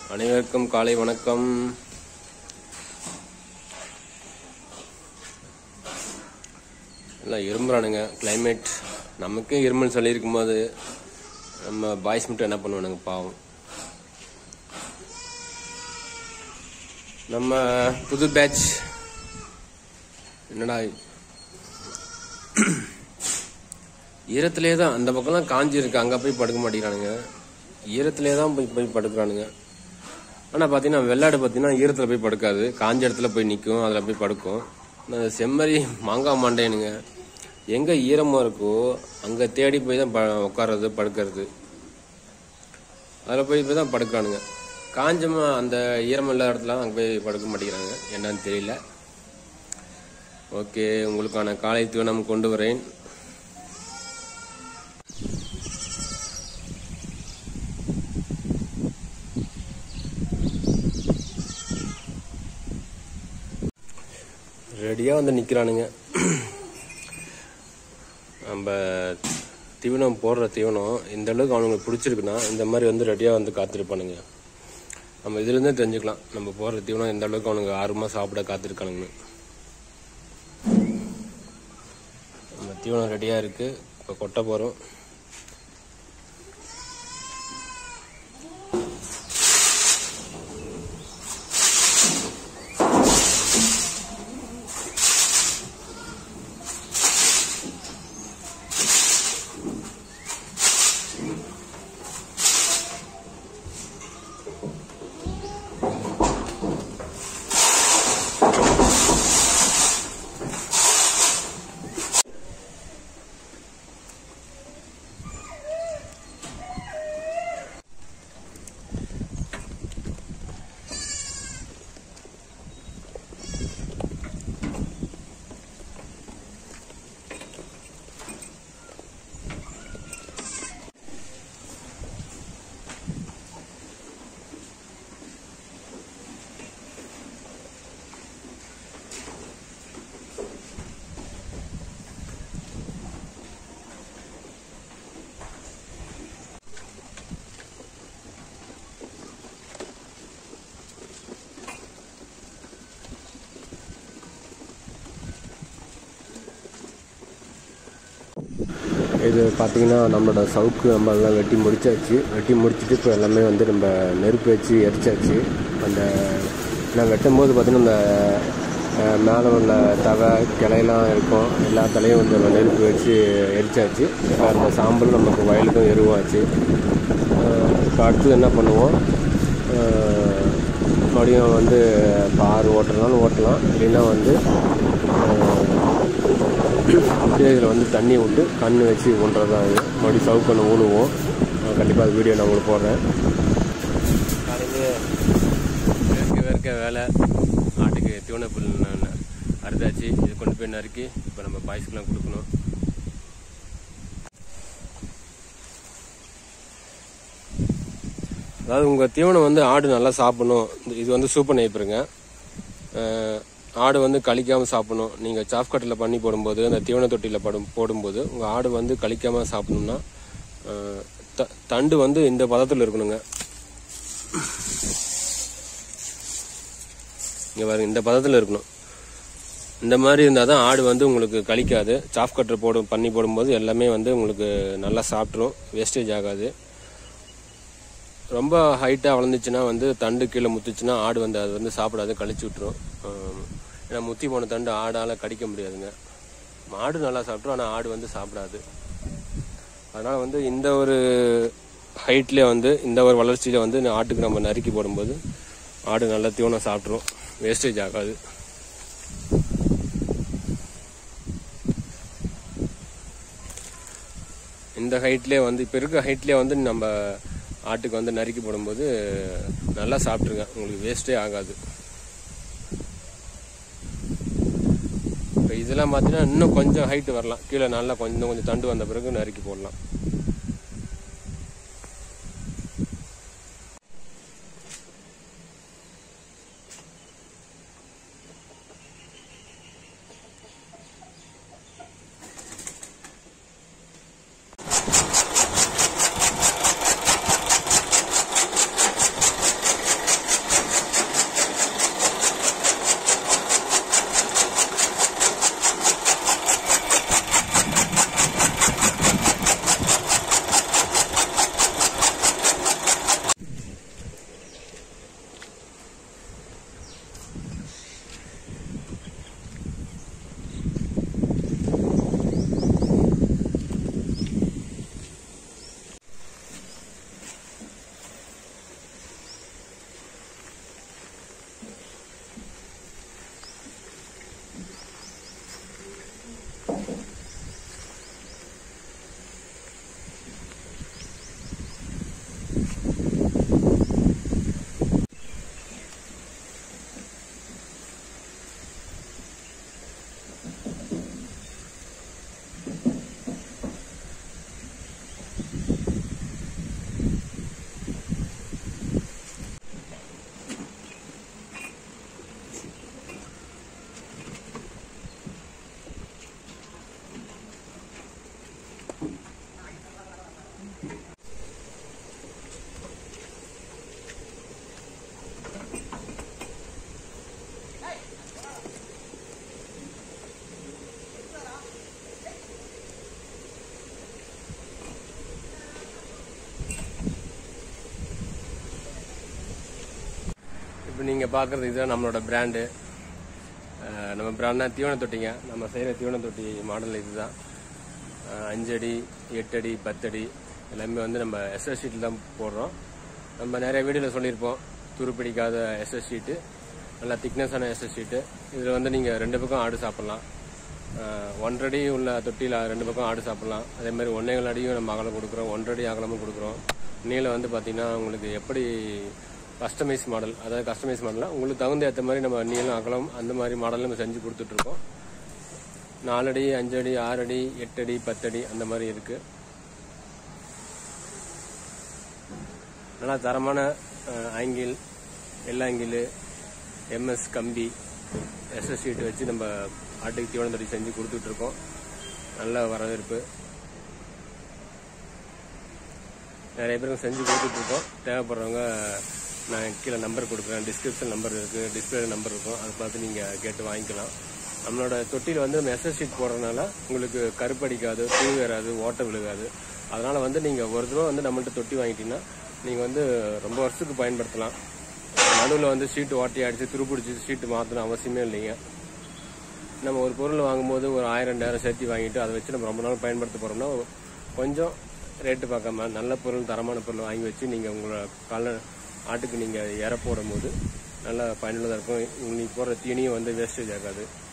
அனைவருக்கும் காலை வணக்கம் எல்லாம் இரும்புறானுங்க கிளைமேட் நமக்கே இருமல் சொல்லியிருக்கும் போது நம்ம பாய்ஸ் மட்டும் என்ன பண்ணுவானுங்க பாவம் நம்ம புது பேட்ச் என்னடா ஈரத்திலே தான் அந்த பக்கம்லாம் காஞ்சி இருக்கு அங்கே போய் படுக்க மாட்டேங்கிறானுங்க ஈரத்திலே தான் போய் போய் படுக்கிறானுங்க ஆனால் பார்த்தீங்கன்னா வெள்ளாடு பார்த்தீங்கன்னா ஈரத்தில் போய் படுக்காது காஞ்ச இடத்துல போய் நிற்கும் அதில் போய் படுக்கும் இந்த செம்மறி மாங்காய் மாண்டேனுங்க எங்கே ஈரமாக இருக்கோ அங்கே தேடி போய் தான் ப உட்கார்றது படுக்கிறது அதில் போய் போய் தான் படுக்கிறானுங்க காஞ்சமா அந்த ஈரம் இல்லாத இடத்துல அங்கே போய் படுக்க மாட்டேங்கிறாங்க என்னன்னு தெரியல ஓகே உங்களுக்கான காலை தீவனம் கொண்டு வரேன் ரெடியாக வந்து நிற்கிறானுங்க நம்ம தீவனம் போடுற தீவனம் இந்த அளவுக்கு அவனுங்களுக்கு பிடிச்சிருக்குன்னா இந்த மாதிரி வந்து ரெடியாக வந்து காத்திருப்பானுங்க நம்ம இதுலேருந்தே தெரிஞ்சுக்கலாம் நம்ம போடுற தீவனம் எந்த அளவுக்கு அவனுங்க ஆர்வமாக சாப்பிட காத்திருக்கானுங்கன்னு நம்ம தீவனம் ரெடியாக இருக்குது இப்போ கொட்ட போகிறோம் இது பார்த்தீங்கன்னா நம்மளோட சவுக்கு நம்ம எல்லாம் வெட்டி முடிச்சாச்சு வெட்டி முடிச்சுட்டு இப்போ எல்லாமே வந்து நம்ம நெருப்பு வச்சு எரிச்சாச்சு அந்த நான் வெட்டும் போது பார்த்தீங்கன்னா இந்த அஹ், மேலே உள்ள தவை கிளையெல்லாம் இருக்கும் எல்லா தலையும் வந்து நம்ம நெருப்பு வச்சு எரிச்சாச்சு இப்போ அந்த சாம்பல் நமக்கு வயலுக்கும் எருவாச்சு அஹ், இப்போ அடுத்தது என்ன பண்ணுவோம் அஹ், மறுபடியும் வந்து இப்போ ஆறு ஓட்டுறதுனாலும் ஓட்டலாம் இல்லைன்னா வந்து அஹ், அப்படியே இதில் வந்து தண்ணி விட்டு கண் வச்சு கொண்டுறது தான் இது மறுபடியும் சவு பண்ண ஊழுவோம் கண்டிப்பாக அது வீடியோ நான் உங்களுக்கு போடுறேன் காலையில் வேர்க்க வேர்க்க வேலை ஆட்டுக்கு தீவன புல் நான் அறுதாச்சு இது கொண்டு போய் நறுக்கி இப்போ நம்ம பாய்ஸ்க்கெலாம் கொடுக்கணும் அதாவது உங்கள் தீவனம் வந்து ஆடு நல்லா சாப்பிடணும் இது வந்து சூப்பர் நெய்ப்பருங்க அஹ், ஆடு வந்து கழிக்காமல் சாப்பிடணும் நீங்கள் சாஃப் கட்டில் பண்ணி போடும்போது அந்த தீவன தொட்டியில் படும் போடும்போது உங்கள் ஆடு வந்து கழிக்காமல் சாப்பிடணும்னா அஹ், த- தண்டு வந்து இந்த பதத்தில் இருக்கணுங்க இங்கே பாருங்க இந்த பதத்தில் இருக்கணும் இந்த மாதிரி இருந்தால் தான் ஆடு வந்து உங்களுக்கு கழிக்காது சாஃப் கட்டர் போடும் பண்ணி போடும்போது எல்லாமே வந்து உங்களுக்கு நல்லா சாப்பிட்ரும் வேஸ்டேஜ் ஆகாது ரொம்ப ஹைட்டாக வளர்ந்துச்சுன்னா வந்து தண்டு கீழே முத்துச்சுன்னா ஆடு வந்து அது வந்து சாப்பிடாது கழிச்சு விட்டுரும் ஆம். ஏன்னா முத்தி போன தண்டு ஆடால் கடிக்க முடியாதுங்க மாடு நல்லா சாப்பிட்ரும் ஆனால் ஆடு வந்து சாப்பிடாது அதனால் வந்து இந்த ஒரு ஹைட்லேயே வந்து இந்த ஒரு வளர்ச்சியில் வந்து இந்த ஆட்டுக்கு நம்ம நறுக்கி போடும்போது ஆடு நல்லா தீவனம் சாப்பிட்ரும் வேஸ்டேஜ் ஆகாது இந்த ஹைட்லேயே வந்து இப்போ இருக்க ஹைட்லேயே வந்து நம்ம ஆட்டுக்கு வந்து நறுக்கி போடும்போது நல்லா சாப்பிட்ருங்க உங்களுக்கு வேஸ்ட்டே ஆகாது இப்போ இதெல்லாம் பார்த்தீங்கன்னா இன்னும் கொஞ்சம் ஹைட் வரலாம் கீழே நல்லா கொஞ்சம் கொஞ்சம் தண்டு வந்த பிறகு நறுக்கி போடலாம் இப்போ நீங்கள் பார்க்குறது இதுதான் நம்மளோட பிராண்டு நம்ம பிராண்ட்னா தீவன தொட்டிங்க நம்ம செய்கிற தீவன தொட்டி மாடல் இதுதான் அஹ், அஞ்சு அடி எட்டு அடி பத்தடி எல்லாமே வந்து நம்ம எஸ்எஸ் ஷீட்டில் தான் போடுறோம் நம்ம நிறைய வீடியோவில் சொல்லியிருப்போம் துருப்பிடிக்காத எஸ்எஸ் ஷீட்டு நல்லா திக்னஸான எஸ்எஸ் ஷீட்டு இதில் வந்து நீங்கள் ரெண்டு பக்கம் ஆடு சாப்பிட்லாம் ஒன்றரை அடி உள்ள தொட்டியில் ரெண்டு பக்கம் ஆடு சாப்பிட்லாம் அதே மாதிரி ஒன்றேகால் அடியும் நம்ம அகலம் கொடுக்குறோம் ஒன்றரை அடி அகலமும் கொடுக்குறோம் நீளம் வந்து பார்த்தீங்கன்னா உங்களுக்கு எப்படி கஸ்டமைஸ் மாடல் அதாவது கஸ்டமைஸ் மாடலில் உங்களுக்கு தகுந்த ஏற்ற மாதிரி நம்ம நீளம் அகலம் அந்த மாதிரி மாடல் நம்ம செஞ்சு கொடுத்துட்ருக்கோம் நாலடி அஞ்சடி ஆறு அடி எட்டு அடி பத்தடி அந்த மாதிரி இருக்கு நல்லா தரமான அஹ், ஆங்கிள் எல்லா ஆங்கிள் எம்எஸ் கம்பி எஸ்எஸ் ஷீட் வச்சு நம்ம ஆட்டுக்கு தீவனம் தடி செஞ்சு கொடுத்துட்டு இருக்கோம் நல்ல வரவேற்பு நிறைய பேருக்கு செஞ்சு கொடுத்துட்டு இருக்கோம் தேவைப்படுறவங்க நான் கீழே நம்பர் கொடுக்குறேன் டிஸ்கிரிப்ஷன் நம்பர் இருக்கு டிஸ்பிளே நம்பர் இருக்கும் அதை பார்த்து நீங்க கேட்டு வாங்கிக்கலாம் நம்மளோட தொட்டியில் வந்து நம்ம எஸ்எஸ் ஷீட் போடுறதுனால உங்களுக்கு கருப்படிக்காது தூ வராது ஓட்டை விழுகாது அதனால வந்து நீங்க ஒரு தடவை வந்து நம்மள்ட்ட தொட்டி வாங்கிட்டீங்கன்னா நீங்க வந்து ரொம்ப வருஷத்துக்கு பயன்படுத்தலாம் நடுவில் வந்து ஷீட்டு ஓட்டி அடிச்சு துருப்பிடிச்சு ஷீட்டு மாற்றணும் அவசியமே இல்லைங்க நம்ம ஒரு பொருள் வாங்கும்போது ஒரு ஆயிரம் ரெண்டாயிரம் சேர்த்து வாங்கிட்டு அதை வச்சு நம்ம ரொம்ப நாள் பயன்படுத்த போறோம்னா கொஞ்சம் ரேட்டு பார்க்காம நல்ல பொருள் தரமான பொருள் வாங்கி வச்சு நீங்கள் உங்களோட கால ஆட்டுக்கு நீங்கள் இற போடும்போது நல்லா பயனுள்ளதாக இருக்கும் நீங்கள் போடுற தீனியும் வந்து வேஸ்டேஜ் ஆகாது